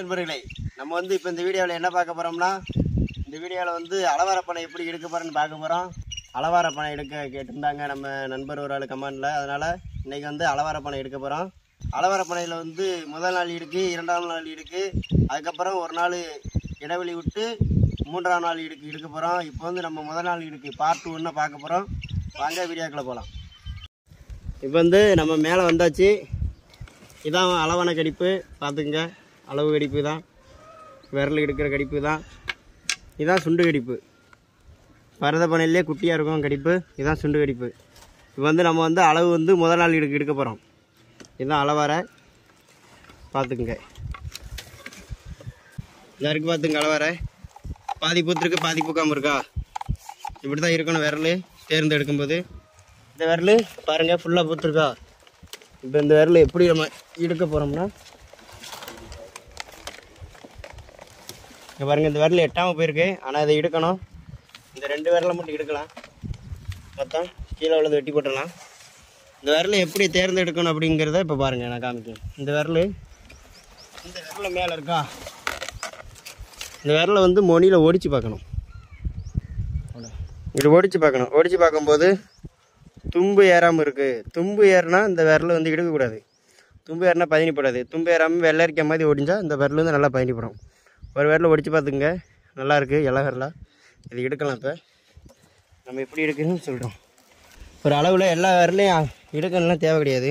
நண்பர்களே நம்ம வந்து இப்போ இந்த வீடியோவில் என்ன பார்க்க போகிறோம்னா இந்த வீடியோவில் வந்து அளவாரப்பனை எப்படி எடுக்க போகிறோன்னு பார்க்க போகிறோம் அளவாரப்பனை எடுக்க கேட்டிருந்தாங்க நம்ம நண்பர் ஒரு ஆள் கமெண்டில் அதனால் இன்றைக்கி வந்து அளவாரப்பனை எடுக்க போகிறோம் அளவாரப்பனையில் வந்து முதல் நாள் இடுக்கு இரண்டாம் நாள் இடுக்கு அதுக்கப்புறம் ஒரு நாள் இடைவெளி விட்டு மூன்றாம் நாள் இடுக்கு எடுக்க போகிறோம் இப்போ வந்து நம்ம முதல் நாள் இடுக்கு பார்ட் ஒன்று பார்க்க போகிறோம் வாங்க வீடியோக்குள்ளே போகலாம் இப்போ வந்து நம்ம மேலே வந்தாச்சு இதான் அளவான கடிப்பு பார்த்துக்குங்க அளவு கடிப்பு தான் விரல் எடுக்கிற கடிப்பு தான் இதான் சுண்டு கடிப்பு பரத பனையிலே குட்டியாக இருக்கும் கடிப்பு இதான் சுண்டு கடிப்பு இப்போ வந்து நம்ம வந்து அளவு வந்து முதல் நாள் எடுக்க எடுக்க போகிறோம் இதுதான் அளவார பார்த்துக்குங்க இதாக இருக்குது பார்த்துங்க அளவார பாதி பூத்துருக்கு பாதி பூக்காமல் இருக்கா இப்படி தான் இருக்கணும் விரல் தேர்ந்தெடுக்கும்போது இந்த விரல் பாருங்கள் ஃபுல்லாக பூத்துருக்கா இப்போ இந்த விரல் எப்படி நம்ம எடுக்க போகிறோம்னா இங்கே பாருங்கள் இந்த விரல் எட்டாமல் போயிருக்கு ஆனால் இதை எடுக்கணும் இந்த ரெண்டு விரலை மட்டும் எடுக்கலாம் மொத்தம் கீழே உள்ளது வெட்டி போட்டுடலாம் இந்த விரலை எப்படி தேர்ந்தெடுக்கணும் அப்படிங்கிறத இப்போ பாருங்கள் நான் காமிக்கிறேன் இந்த விரல் இந்த விரல் மேலே இருக்கா இந்த விரலை வந்து மொனியில் ஒடிச்சு பார்க்கணும் இப்படி ஒடிச்சு பார்க்கணும் ஒடிச்சு பார்க்கும்போது தும்பு ஏறாமல் இருக்குது தும்பு ஏறினா இந்த விரல் வந்து எடுக்கக்கூடாது தும்பு ஏறினா பதினிப்படாது தும்பு ஏறாமல் வெள்ளரிக்க மாதிரி ஒடிஞ்சா இந்த விரல் வந்து நல்லா பதினிப்படும் ஒரு விரல ஒடிச்சு பார்த்துங்க நல்லா இருக்குது இலை விரலா இது எடுக்கலாம் இப்போ நம்ம எப்படி எடுக்கணும்னு சொல்கிறோம் ஒரு அளவில் எல்லா விரலையும் எடுக்கணும்லாம் தேவை கிடையாது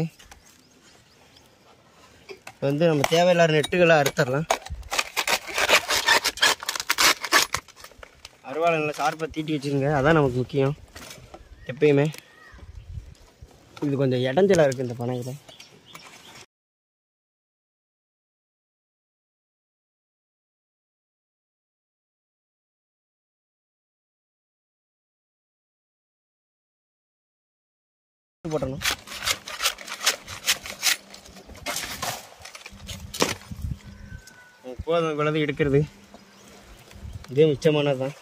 இப்போ வந்து நம்ம தேவையில்லாத நெட்டுகளை அறுத்துடலாம் அருவாளை நல்லா சார்பாக தீட்டி வச்சுருங்க அதான் நமக்கு முக்கியம் எப்பயுமே இது கொஞ்சம் இடைஞ்சலாக இருக்குது இந்த பனையில் போட்டணும் போதும் இவ்வளவு எடுக்கிறது இதே மிச்சமானது தான்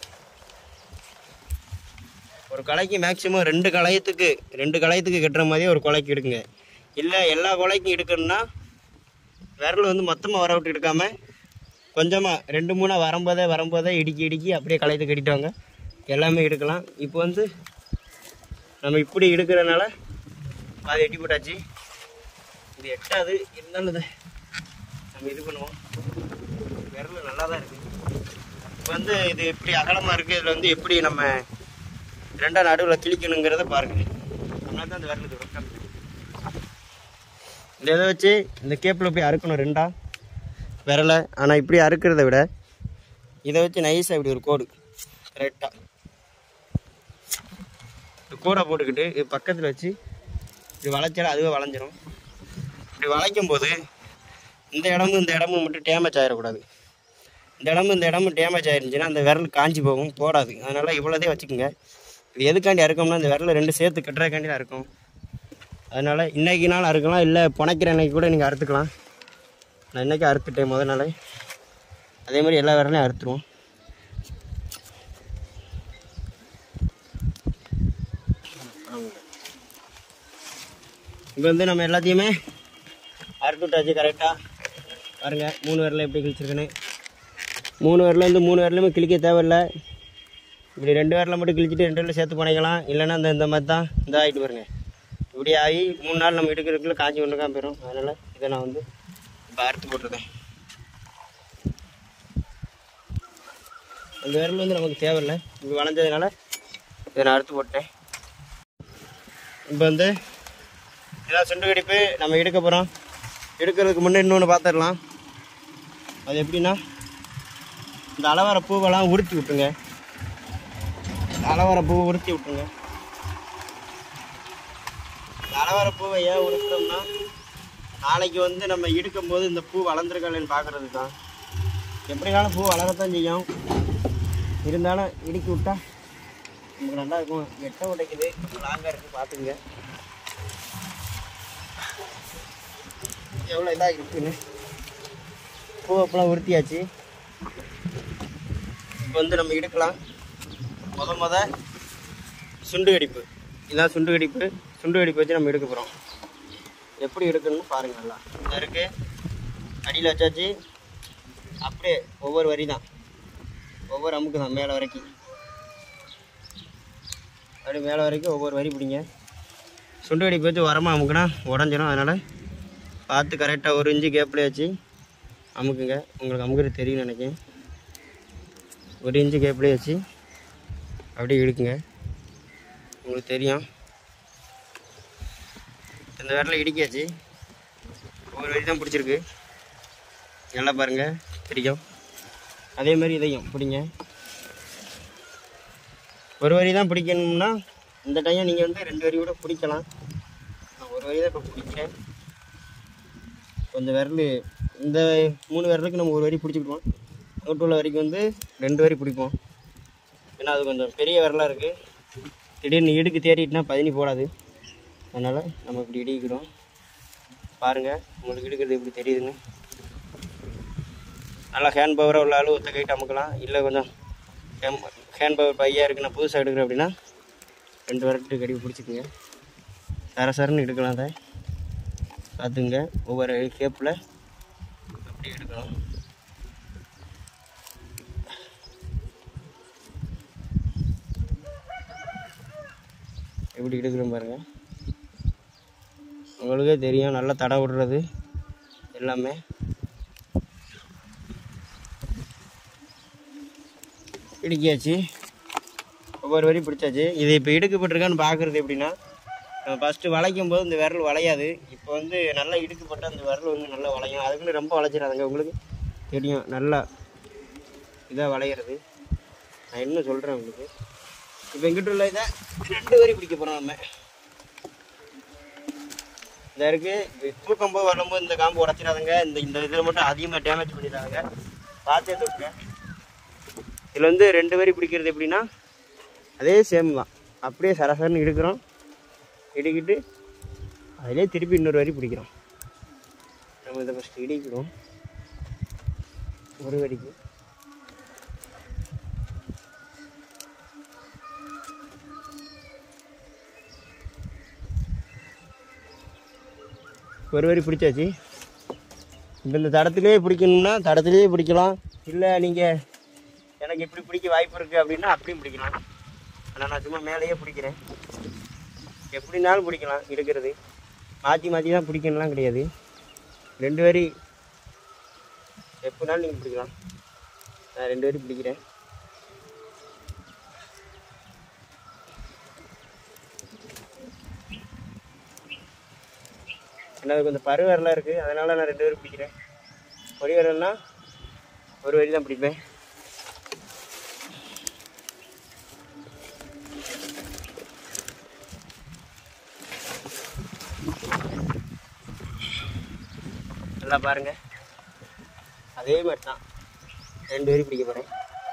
ஒரு கலைக்கு மேக்ஸிமம் ரெண்டு கலையத்துக்கு ரெண்டு கலையத்துக்கு கட்டுற மாதிரியே ஒரு கொலைக்கு எடுக்குங்க இல்லை எல்லா கொலைக்கும் எடுக்கணும்னா விரல் வந்து மொத்தமாக வர விட்டு எடுக்காம கொஞ்சமாக ரெண்டு மூணாக வரும்போதே வரும்போதே இடுக்கி இடுக்கி அப்படியே கலையத்துக்கு கட்டிட்டுவாங்க எல்லாமே எடுக்கலாம் இப்போ வந்து நம்ம இப்படி எடுக்கிறதுனால அது எட்டி போட்டாச்சு இது எட்டாது இருந்தாலும் இதை நம்ம இது பண்ணுவோம் விரல் நல்லா தான் இருக்குது இப்போ வந்து இது எப்படி அகலமாக இருக்குது இதில் வந்து எப்படி நம்ம ரெண்டா நடுவில் கிழிக்கணுங்கிறத பாருங்கள் அதனால தான் அந்த விரல் இது ரொக்கம் இந்த இதை வச்சு இந்த கேப்பில் போய் அறுக்கணும் ரெண்டா விரலை ஆனால் இப்படி அறுக்கிறத விட இதை வச்சு நைஸாக இப்படி ஒரு கோடு கரெக்டாக இந்த கூடை போட்டுக்கிட்டு இது பக்கத்தில் வச்சு இப்படி வளைச்சாலும் அதுவே வளைஞ்சிரும் இப்படி வளைக்கும் போது இந்த இடமும் இந்த இடமும் மட்டும் டேமேஜ் ஆகிடக்கூடாது இந்த இடமும் இந்த இடமும் டேமேஜ் ஆயிருந்துச்சுன்னா அந்த விரல் காஞ்சி போகும் போடாது அதனால் இவ்வளோதே வச்சுக்கோங்க இது எதுக்காண்டி அறுக்கோம்னா இந்த விரல ரெண்டு சேர்த்து கட்டுறதுக்காண்டி தான் இருக்கும் அதனால் இன்றைக்கி நாள் அறுக்கலாம் இல்லை புனைக்கிற அன்னைக்கு கூட நீங்கள் அறுத்துக்கலாம் நான் இன்றைக்கி அறுத்துட்டேன் முத நாள் அதே மாதிரி எல்லா விரலையும் அறுத்துருவோம் இப்போ வந்து நம்ம எல்லாத்தையுமே அறுத்து விட்டாச்சு கரெக்டாக பாருங்கள் மூணு விரல எப்படி கிழிச்சிருக்குன்னு மூணு விரல வந்து மூணு விரலுமே கிழிக்க தேவையில்லை இப்படி ரெண்டு விரல மட்டும் கிழிச்சிட்டு ரெண்டு விரல சேர்த்து பண்ணிக்கலாம் இல்லைன்னா இந்த இந்த மாதிரி தான் இந்த ஆகிட்டு பாருங்க இப்படி ஆகி மூணு நாள் நம்ம எடுக்கிறதுக்குள்ள காஞ்சி ஒன்று தான் போயிடும் அதனால் இதை நான் வந்து இப்போ அறுத்து போட்டுருக்கேன் அந்த விரல் வந்து நமக்கு தேவையில்லை இப்படி வளைஞ்சதுனால இதை நான் அறுத்து போட்டேன் இப்போ வந்து இதான் சுண்டு கடிப்பு நம்ம எடுக்க போகிறோம் எடுக்கிறதுக்கு முன்னே இன்னொன்று பார்த்துடலாம் அது எப்படின்னா இந்த அளவர பூவெல்லாம் உருத்தி விட்டுருங்க இந்த அளவர பூவை உருத்தி விட்டுருங்க இந்த அளவர பூவை ஏன் உருத்துறோம்னா நாளைக்கு வந்து நம்ம எடுக்கும்போது இந்த பூ வளர்ந்துருக்கலன்னு பார்க்குறது தான் எப்படினாலும் பூ வளரத்தான் செய்யும் இருந்தாலும் இடுக்கி விட்டா நமக்கு நல்லா இருக்கும் எட்ட உடைக்குது லாங்காக இருக்குது பார்த்துங்க எவ்வளோ இதாக இருக்குன்னு பூ அப்பெல்லாம் உருத்தியாச்சு இப்போ வந்து நம்ம எடுக்கலாம் முத முத சுண்டு கடிப்பு இதான் சுண்டு கடிப்பு சுண்டு கடிப்பு வச்சு நம்ம எடுக்க போகிறோம் எப்படி எடுக்கணும்னு பாருங்க நல்லா இதாக இருக்கு அடியில் வச்சாச்சு அப்படியே ஒவ்வொரு வரி தான் ஒவ்வொரு அமுக்கு தான் மேலே வரைக்கும் அப்படியே மேலே வரைக்கும் ஒவ்வொரு வரி பிடிங்க சுண்டு வெடி போச்சு உரமாக அமுக்குனா உடஞ்சிரும் அதனால் பார்த்து கரெக்டாக ஒரு இன்ச்சு கேப்லேயே வச்சு அமுக்குங்க உங்களுக்கு அமுக்குறது தெரியும் நினைக்கிறேன் ஒரு இன்ச்சு கேப்லேயே வச்சு அப்படியே இழுக்குங்க உங்களுக்கு தெரியும் இந்த விரல இடிக்காச்சு ஒரு வரி தான் பிடிச்சிருக்கு நல்லா பாருங்கள் தெரியும் அதே மாதிரி இதையும் பிடிங்க ஒரு வரி தான் பிடிக்கணும்னா இந்த டைம் நீங்கள் வந்து ரெண்டு வரி கூட பிடிக்கலாம் நான் ஒரு வரி தான் இப்போ பிடிக்கிறேன் கொஞ்சம் விரல் இந்த மூணு விரலுக்கு நம்ம ஒரு வரி பிடிச்சிக்கிடுவோம் அங்கிட்டு உள்ள வரைக்கும் வந்து ரெண்டு வரி பிடிப்போம் ஏன்னா அது கொஞ்சம் பெரிய விரலாக இருக்குது திடீர்னு இடுக்கு தேடிட்டுனா பதினி போடாது அதனால் நம்ம இப்படி இடிக்கிறோம் பாருங்கள் உங்களுக்கு இடுக்கிறது எப்படி தெரியுதுன்னு நல்லா ஹேண்ட் பவராக உள்ள ஆளு ஒத்த கைட்டு அமுக்கலாம் இல்லை கொஞ்சம் ஹேண்ட் பவர் பையாக இருக்கு நான் புதுசாக எடுக்கிறேன் அப்படின்னா ரெண்டு வரட்டு கடி பிடிச்சிக்குங்க சர சரன்னு எடுக்கலாம் அதை பார்த்துங்க ஒவ்வொரு கேப்பில் அப்படி எடுக்கணும் எப்படி எடுக்கிறோம் பாருங்கள் உங்களுக்கே தெரியும் நல்லா தடை விடுறது எல்லாமே இடுக்கியாச்சு ஒவ்வொரு வரி பிடிச்சாச்சு இது இப்போ இடுக்கப்பட்டிருக்கான்னு பார்க்குறது எப்படின்னா நம்ம ஃபஸ்ட்டு வளைக்கும் போது இந்த விரல் வளையாது இப்போ வந்து நல்லா இடுக்கப்பட்ட அந்த விரல் வந்து நல்லா வளையும் அதுக்குன்னு ரொம்ப வளைச்சிடாதுங்க உங்களுக்கு தெரியும் நல்லா இதாக வளையிறது நான் என்ன சொல்கிறேன் உங்களுக்கு இப்போ எங்கிட்ட உள்ள இதை ரெண்டு வரி பிடிக்க போகிறோம் நம்ம இந்த இருக்கு இது தூக்கம் போது வரும்போது இந்த காம்பு உடச்சிடாதுங்க இந்த இந்த இதில் மட்டும் அதிகமாக டேமேஜ் பண்ணிடாதுங்க பார்த்தே தூக்குங்க இதில் வந்து ரெண்டு வரி பிடிக்கிறது எப்படின்னா அதே சேம் தான் அப்படியே சரசரன்னு இடுக்கிறோம் இடுக்கிட்டு அதிலே திருப்பி இன்னொரு வரி பிடிக்கிறோம் நம்ம இதை ஃபஸ்ட்டு இடிக்கிறோம் ஒரு வரிக்கு ஒரு வரி பிடிச்சாச்சு இப்போ இந்த தடத்துலேயே பிடிக்கணும்னா தடத்துலேயே பிடிக்கலாம் இல்லை நீங்கள் எனக்கு இப்படி பிடிக்க வாய்ப்பு இருக்குது அப்படின்னா அப்படியும் பிடிக்கலாம் ஆனால் நான் சும்மா மேலேயே பிடிக்கிறேன் எப்படினாலும் பிடிக்கலாம் எடுக்கிறது மாற்றி மாற்றி தான் பிடிக்கணும்லாம் கிடையாது ரெண்டு வரி எப்படினாலும் நீங்கள் பிடிக்கலாம் நான் ரெண்டு வரி பிடிக்கிறேன் எனக்கு கொஞ்சம் பரு வரலாம் இருக்குது அதனால் நான் ரெண்டு வரி பிடிக்கிறேன் ஒரு வரல்னா ஒரு வரி தான் பிடிப்பேன் நல்லா பாருங்க அதே மாதிரி தான் ரெண்டு வரி பிடிக்க போகிறேன்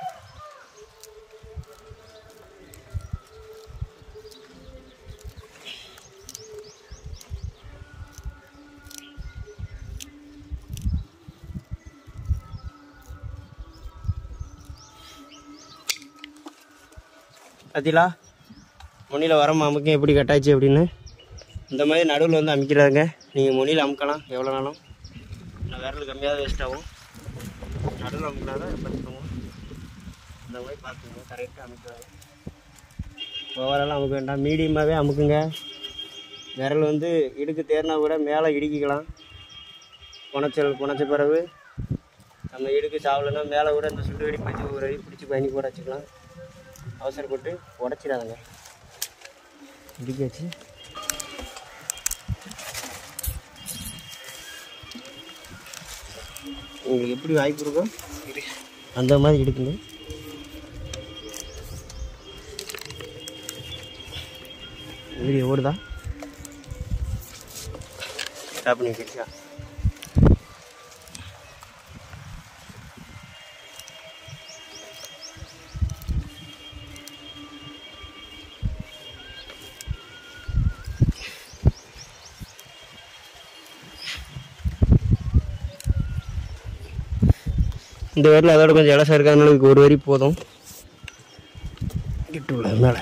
பார்த்தீங்களா முனியில் வரம் அமுக்கம் எப்படி கட்டாச்சு அப்படின்னு இந்த மாதிரி நடுவில் வந்து அமைக்கிறாங்க நீங்கள் முனியில் அமுக்கலாம் எவ்வளோ நாளும் நான் விரல் கம்மியாக வேஸ்ட் ஆகும் நடுவில் அமுக்கினா தான் பார்த்துக்கோங்க இந்த மாதிரி பார்த்துக்கோங்க கரெக்டாக அமுக்கிறாங்க ஓவராலாக அமுக்க வேண்டாம் மீடியமாகவே அமுக்குங்க விரல் வந்து இடுக்கு தேர்னா கூட மேலே இடுக்கிக்கலாம் புனைச்சல் புனைச்ச பிறகு நம்ம இடுக்கு சாவலைன்னா மேலே கூட இந்த சுண்டு வெடி பிடிச்சி ஒரு அடி பிடிச்சி பயணி கூட வச்சுக்கலாம் அவசரப்பட்டு உடச்சிடாதங்க இடிக்காச்சு உங்களுக்கு எப்படி வாய்ப்பு இருக்கோ அந்த மாதிரி எடுக்குங்க வீடியோ ஓடுதா ஸ்டாப் பண்ணி வச்சிருக்கா இந்த வரியில் அதோட கொஞ்சம் இலசா இருக்கிறதுனால இதுக்கு ஒரு வரி போதும் கிட்டு உள்ள மேலே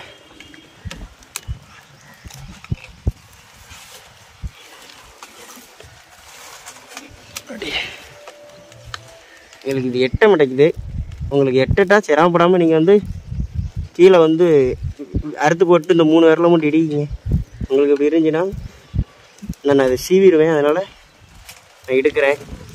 எங்களுக்கு இது எட்ட மாட்டேங்குது உங்களுக்கு எட்டட்டா சிரமப்படாமல் நீங்கள் வந்து கீழே வந்து அறுத்து போட்டு இந்த மூணு விரல மட்டும் இடிக்கிங்க உங்களுக்கு இப்படி இருந்துச்சுன்னா நான் அதை சீவிடுவேன் அதனால் நான் எடுக்கிறேன்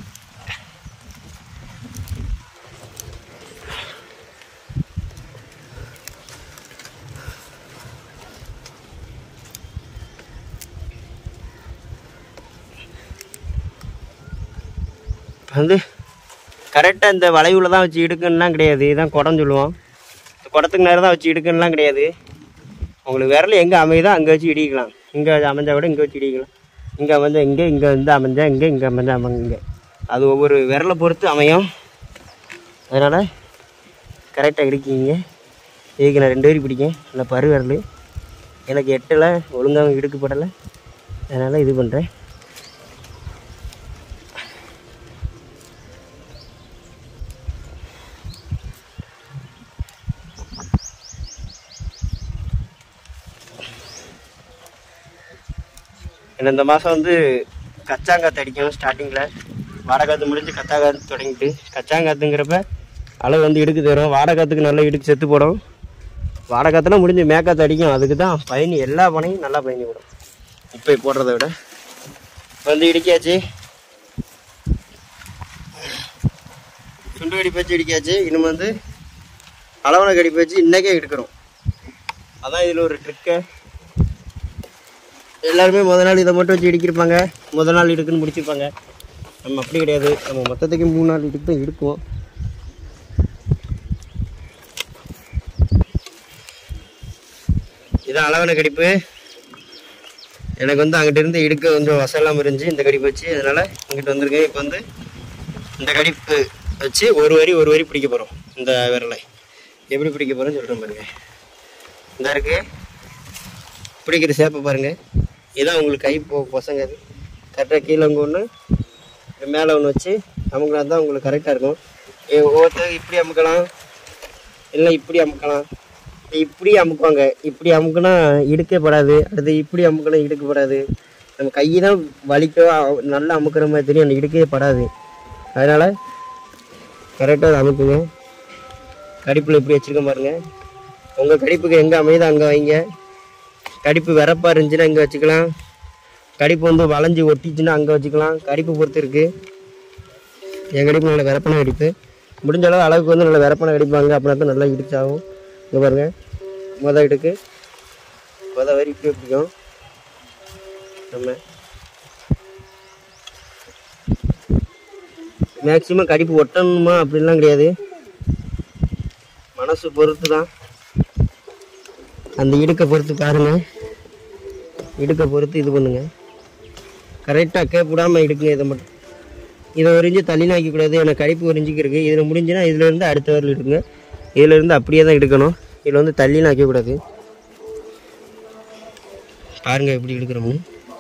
வந்து கரெக்டாக இந்த வளைவுல தான் வச்சு இடுக்குன்னுலாம் கிடையாது இதான் குடம் சொல்லுவோம் இந்த குடத்துக்கு நேரம் தான் வச்சு இடுக்குன்னுலாம் கிடையாது உங்களுக்கு விரல் எங்கே அமையுதோ அங்கே வச்சு இடிக்கலாம் இங்கே அமைஞ்சா கூட இங்கே வச்சு இடிக்கலாம் இங்கே அமைஞ்சா இங்கே இங்கே வந்து அமைஞ்சா இங்கே இங்கே அமைஞ்சா அமைங்க இங்கே அது ஒவ்வொரு விரலை பொறுத்து அமையும் அதனால் கரெக்டாக இடிக்கிங்க இதுக்கு நான் ரெண்டு பேரும் பிடிக்கேன் நல்லா பரு விரல் எனக்கு எட்டலை ஒழுங்காக இடுக்கப்படலை அதனால் இது பண்ணுறேன் ஏன்னா இந்த மாதம் வந்து கச்சாங்காத்து அடிக்கும் ஸ்டார்டிங்கில் வாடகாத்து முடிஞ்சு கச்சாங்காத்து தொடங்கிட்டு கச்சாங்காத்துங்கிறப்ப அளவு வந்து இடுக்கு தரும் வாடகாத்துக்கு நல்லா இடுக்கு செத்து போடும் வாடகாத்துலாம் முடிஞ்சு மேக்காத்து அடிக்கும் அதுக்கு தான் பயணி எல்லா பனையும் நல்லா பயணி விடும் இப்போ போடுறத விட இப்ப வந்து இடிக்காச்சு சுண்டு கடிப்பு வச்சு இடிக்காச்சு இன்னும் வந்து அளவனை கடிப்பு வச்சு இன்னைக்கே எடுக்கிறோம் அதான் இதில் ஒரு ட்ரிக்கை எல்லாருமே முத நாள் இதை மட்டும் வச்சு இடிக்கிருப்பாங்க முத நாள் இடுக்குன்னு முடிச்சிருப்பாங்க நம்ம அப்படி கிடையாது நம்ம மொத்தத்துக்கு மூணு நாள் இடுக்கு தான் இடுக்குவோம் இதான் அளவான கடிப்பு எனக்கு வந்து அங்கிட்ட இருந்து இடுக்க கொஞ்சம் வசலாம் இருந்துச்சு இந்த கடிப்பு வச்சு அதனால இங்கிட்டு வந்திருக்கேன் இப்போ வந்து இந்த கடிப்பு வச்சு ஒரு வரி ஒரு வரி பிடிக்க போகிறோம் இந்த விரலை எப்படி பிடிக்க போகிறோம்னு சொல்கிறேன் பாருங்க இந்த இருக்கு பிடிக்கிற சேப்பை பாருங்க இதான் உங்களுக்கு கை போ பசங்க அது கரெக்டாக கீழே அங்கே ஒன்று மேலே ஒன்று வச்சு அமுக்கினா தான் உங்களுக்கு கரெக்டாக இருக்கும் ஏ, ஒவ்வொருத்தர் இப்படி அமுக்கலாம் இல்லை இப்படி அமுக்கலாம் இப்படி அமுக்குவாங்க இப்படி அமுக்குனா இடுக்கப்படாது அடுத்து இப்படி அமுக்குனா இடுக்கப்படாது நம்ம கை தான் வலிக்க நல்லா அமுக்குற மாதிரி தெரியும் அந்த இடுக்கவே படாது அதனால் கரெக்டாக அதை அமுக்குங்க கடிப்பில் இப்படி வச்சுருக்க பாருங்க உங்கள் கடிப்புக்கு எங்கே அமையுதோ அங்கே வைங்க கடிப்பு வெறப்பாக இருந்துச்சுன்னா இங்கே வச்சுக்கலாம் கடிப்பு வந்து வளைஞ்சி ஒட்டிச்சுன்னா அங்கே வச்சுக்கலாம் கடிப்பு பொறுத்து இருக்குது என் கடிப்பு நல்ல வெறப்பான கடிப்பு முடிஞ்ச அளவு அளவுக்கு வந்து நல்ல வெறப்பான கடிப்பாங்க அப்படின்னா தான் நல்லா இடிச்சாகும் இங்கே பாருங்கள் முத இடுக்கு முத வரி இப்படி பிடிக்கும் நம்ம மேக்ஸிமம் கடிப்பு ஒட்டணுமா அப்படின்லாம் கிடையாது மனசு பொறுத்து தான் அந்த இடுக்கை பொறுத்து பாருங்க இடுக்கை பொறுத்து இது பண்ணுங்க கரெக்டாக கேப்பிடாமல் இடுக்குங்க இதை மட்டும் இதை ஒரு இன்ச்சு தள்ளி நாக்கக்கூடாது எனக்கு கடிப்பு ஒரு இன்ச்சுக்கு இருக்குது இதில் முடிஞ்சுன்னா இதுல இருந்து அடுத்த வரல எடுங்க இதுல இருந்து அப்படியே தான் எடுக்கணும் இதில் வந்து தள்ளி நாக்கக்கூடாது பாருங்க எப்படி எடுக்கிறோம்னு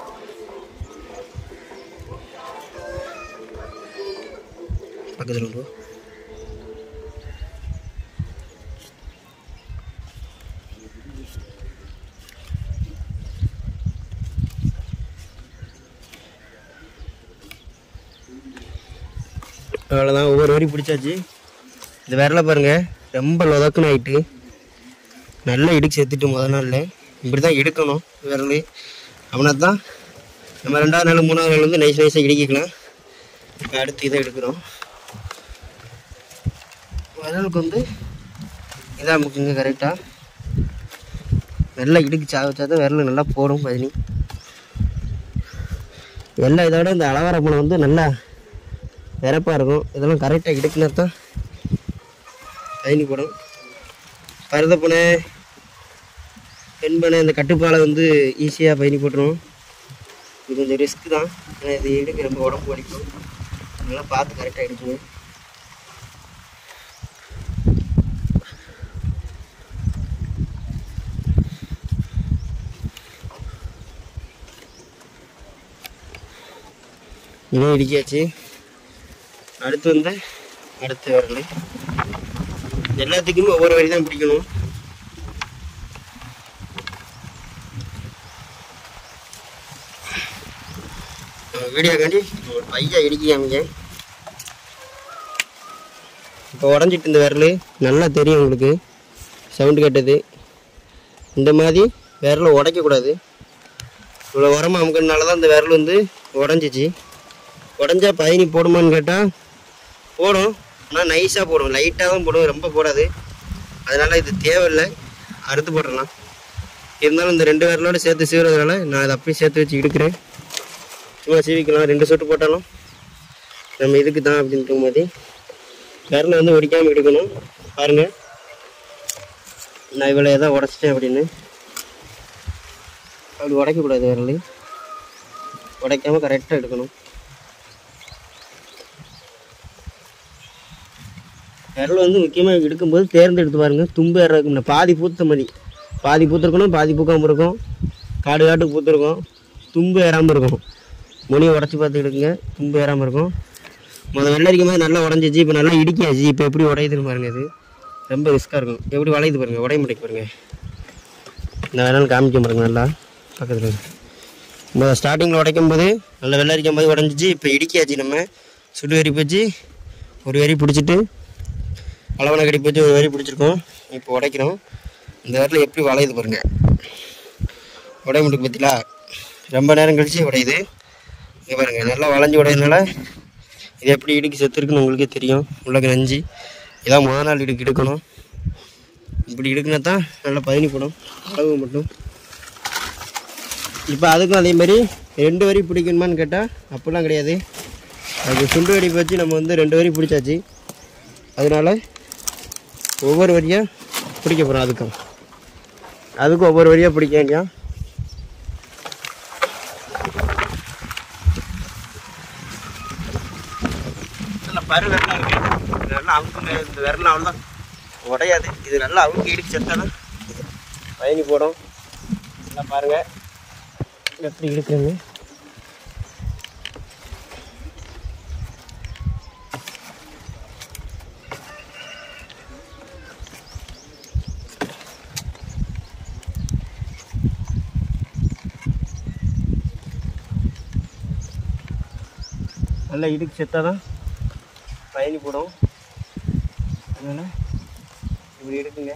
பக்கத்தில் கொண்டு வா. அவ்வளோதான் ஒவ்வொரு வரி பிடிச்சாச்சு இந்த விரலை பாருங்க ரொம்ப லொதக்குன்னு ஆயிட்டு நல்லா இடுக்கு சேர்த்துட்டு முத நாளில் இப்படி தான் எடுக்கணும் விரல் அப்படின்னா தான் நம்ம ரெண்டாவது நாள் மூணாவது நாள் வந்து நைஸ் நைஸாக இடிக்கலாம் இப்போ அடுத்து இதை எடுக்கிறோம் விரலுக்கு வந்து இதாக முக்குங்க கரெக்டாக நல்லா இடுக்கு சா வச்சா தான் விரல் நல்லா போடும் பதினி எல்லா இதோட இந்த அலவாரப்பணம் வந்து நல்லா விறப்பாக இருக்கும் இதெல்லாம் கரெக்டாக இடுக்குனா தான் பயணி போடும் பருதப்பனை பெண்பனை இந்த கட்டுப்பாலை வந்து ஈஸியாக பயணி போட்டுரும் இது கொஞ்சம் ரிஸ்க் தான் ஏன்னா இது இடுக்கு ரொம்ப உடம்பு வலிக்கும் நல்லா பார்த்து கரெக்டாக எடுக்கணும் இதை இடிக்காச்சு அடுத்து வந்து அடுத்து வரல எல்லாத்துக்குமே ஒவ்வொரு வரி தான் பிடிக்கணும் வீடியோ காண்டி ஒரு பையா இடிக்காமங்க இப்போ உடஞ்சிட்டு இந்த விரல் நல்லா தெரியும் உங்களுக்கு சவுண்டு கேட்டது இந்த மாதிரி விரலை உடைக்கக்கூடாது இவ்வளோ உரமாக அமுக்கிறதுனால தான் இந்த விரல் வந்து உடஞ்சிச்சு உடஞ்சா பயணி போடுமான்னு கேட்டால் போடும் ஆனால் நைஸாக போடும் லைட்டாக தான் போடும் ரொம்ப போடாது அதனால் இது தேவையில்லை அறுத்து போட்டுடலாம் இருந்தாலும் இந்த ரெண்டு விரலோட சேர்த்து சீவுறதுனால நான் அதை அப்படியே சேர்த்து வச்சு எடுக்கிறேன் சும்மா சீவிக்கலாம் ரெண்டு சொட்டு போட்டாலும் நம்ம இதுக்கு தான் அப்படின்ற மாதிரி விரலை வந்து ஒடிக்காமல் எடுக்கணும் பாருங்கள் நான் இவ்வளோ எதாவது உடச்சிட்டேன் அப்படின்னு அப்படி உடைக்கக்கூடாது விரல் உடைக்காமல் கரெக்டாக எடுக்கணும் விரல் வந்து முக்கியமாக எடுக்கும்போது தேர்ந்தெடுத்து பாருங்க தும்பு ஏறதுக்கு முன்ன பாதி பூத்த மாதிரி பாதி பூத்திருக்கணும் பாதி பூக்காமல் இருக்கும் காடு காட்டுக்கு பூத்திருக்கும் தும்பு ஏறாமல் இருக்கும் முனியை உடச்சி பார்த்து எடுக்குங்க தும்பு ஏறாமல் இருக்கும் முதல் வெள்ளரிக்கும் போது நல்லா உடஞ்சிச்சு இப்போ நல்லா இடிக்காச்சு இப்போ எப்படி உடையுதுன்னு பாருங்க இது ரொம்ப ரிஸ்க்காக இருக்கும் எப்படி வளையுது பாருங்க உடைய முடிக்க பாருங்க இந்த வேணாலும் காமிக்க பாருங்க நல்லா பக்கத்தில் இந்த ஸ்டார்டிங்கில் உடைக்கும் போது நல்லா வெள்ளரிக்கும் போது உடஞ்சிச்சு இப்போ இடிக்காச்சு நம்ம சுடு வெறி வச்சு ஒரு வெறி பிடிச்சிட்டு அளவனை கடி வச்சு ஒரு வெறி பிடிச்சிருக்கோம் இப்போ உடைக்கிறோம் இந்த வரல எப்படி வளையுது பாருங்க உடைய முடிக்கு பற்றிலா ரொம்ப நேரம் கழிச்சு உடையுது இங்கே பாருங்க நல்லா வளைஞ்சு உடையதுனால இது எப்படி இடுக்கி செத்துருக்குன்னு உங்களுக்கே தெரியும் உள்ளக்கு நஞ்சு இதான் முத நாள் இடுக்கு எடுக்கணும் இப்படி எடுக்கினா தான் நல்லா பதினி போடும் அளவு மட்டும் இப்போ அதுக்கும் அதே மாதிரி ரெண்டு வரி பிடிக்கணுமான்னு கேட்டால் அப்படிலாம் கிடையாது அது சுண்டு வரி வச்சு நம்ம வந்து ரெண்டு வரி பிடிச்சாச்சு அதனால ஒவ்வொரு வரியாக பிடிக்க போகிறோம் அதுக்கும் அதுக்கும் ஒவ்வொரு வரியாக பிடிக்க வேண்டியா நல்ல பரு விரலாம் இருக்கு இது நல்லா அமுக்குங்க இந்த விரலாம் அவ்வளோதான் உடையாது இது நல்லா அமுக்கி இடிச்சு செத்தாலும் பயணி போடும் நல்லா பாருங்க எப்படி இழுக்குறேன்னு நல்லா இடுக்கு செத்தா தான் பயணி போடும் அதனால் இப்படி எடுக்குங்க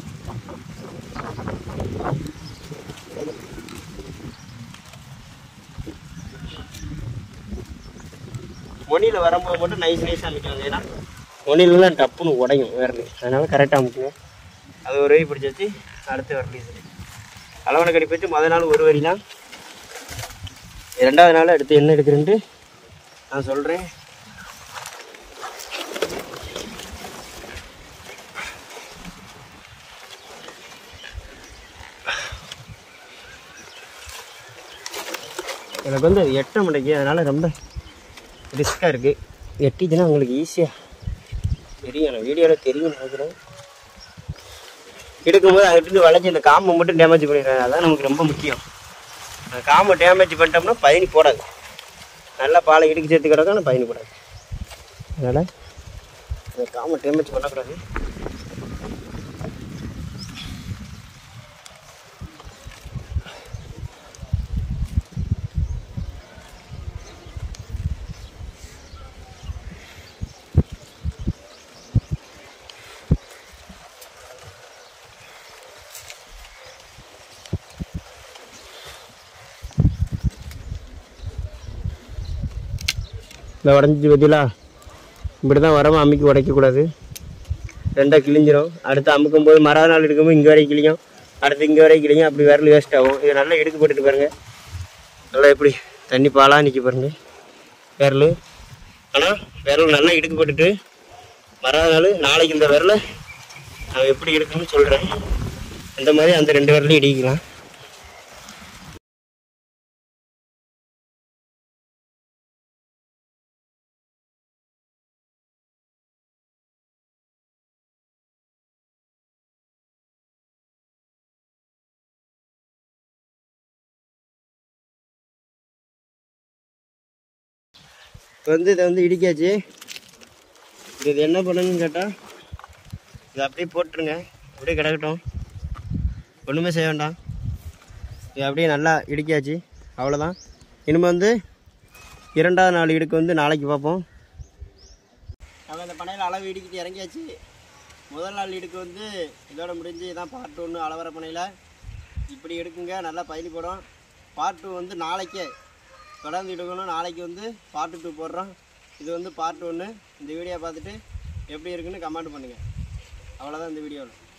மொனியில் வரும்போது மட்டும் நைஸ் நைஸாக அமைக்காங்க ஏன்னா மொனிலலாம் டப்புன்னு உடையும் விரல் அதனால் கரெக்டாக அமைக்குங்க அது ஒரு வரி பிடிச்சி வச்சு அடுத்து வரல இது அளவனை கடி வச்சு முதல் நாள் ஒரு வரி தான் ரெண்டாவது நாள் அடுத்து என்ன எடுக்கிறேன்ட்டு நான் சொல்கிறேன் எனக்கு வந்து அது எட்ட மாட்டேங்குது அதனால் ரொம்ப ரிஸ்க்காக இருக்குது எட்டிச்சுன்னா உங்களுக்கு ஈஸியாக தெரியும் எனக்கு வீடியோவில் தெரியும் நினைக்கிறேன் எடுக்கும்போது அதுட்டு வளைஞ்சி இந்த காம்பை மட்டும் டேமேஜ் பண்ணிடுறாங்க அதான் நமக்கு ரொம்ப முக்கியம் அந்த காம்பை டேமேஜ் பண்ணிட்டோம்னா பயணி போடாது நல்லா பாலை இடுக்கி சேர்த்து கிடக்கும் ஆனால் பயணி போடாது அதனால் இந்த காம்பை டேமேஜ் பண்ணக்கூடாது இந்த உடஞ்சி பற்றிலா இப்படி தான் வரமா அமுக்கி உடைக்கக்கூடாது ரெண்டாக கிழிஞ்சிரும் அடுத்து அமுக்கும் போது மறாவது நாள் எடுக்கும்போது இங்கே வரைக்கும் கிழியும் அடுத்து இங்கே வரைக்கும் கிழியும் அப்படி விரல் வேஸ்ட் ஆகும் இது நல்லா எடுக்க போட்டுட்டு பாருங்க நல்லா எப்படி தண்ணி பாலாக நிற்க பாருங்க விரல் ஆனால் விரல் நல்லா இடுக்கு போட்டுட்டு மறாவது நாள் நாளைக்கு இந்த விரலை நான் எப்படி எடுக்கணும்னு சொல்கிறேன் அந்த மாதிரி அந்த ரெண்டு விரலையும் இடிக்கலாம் இப்போ வந்து இதை வந்து இடிக்காச்சு இது என்ன பண்ணணும்னு கேட்டால் இதை அப்படியே போட்டுருங்க அப்படியே கிடக்கட்டும் ஒன்றுமே செய்ய வேண்டாம் இது அப்படியே நல்லா இடிக்காச்சு அவ்வளோதான் இனிமேல் வந்து இரண்டாவது நாள் இடுக்கு வந்து நாளைக்கு பார்ப்போம் நம்ம இந்த பண்ணையில் நாள் அளவு இடுக்கிட்டு இறங்கியாச்சு முதல் நாள் இடுக்கு வந்து இதோட முடிஞ்சு இதான் பார்ட் ஒன்று அளவரப்பனையில் இப்படி எடுக்குங்க நல்லா பயணி போடும் பார்ட் டூ வந்து நாளைக்கே தொடர்ந்து எடுக்கணும் நாளைக்கு வந்து பார்ட் டூ போடுறோம் இது வந்து பார்ட் ஒன்று இந்த வீடியோ பார்த்துட்டு எப்படி இருக்குன்னு கமெண்ட் பண்ணுங்கள் அவ்வளோதான் இந்த வீடியோவில்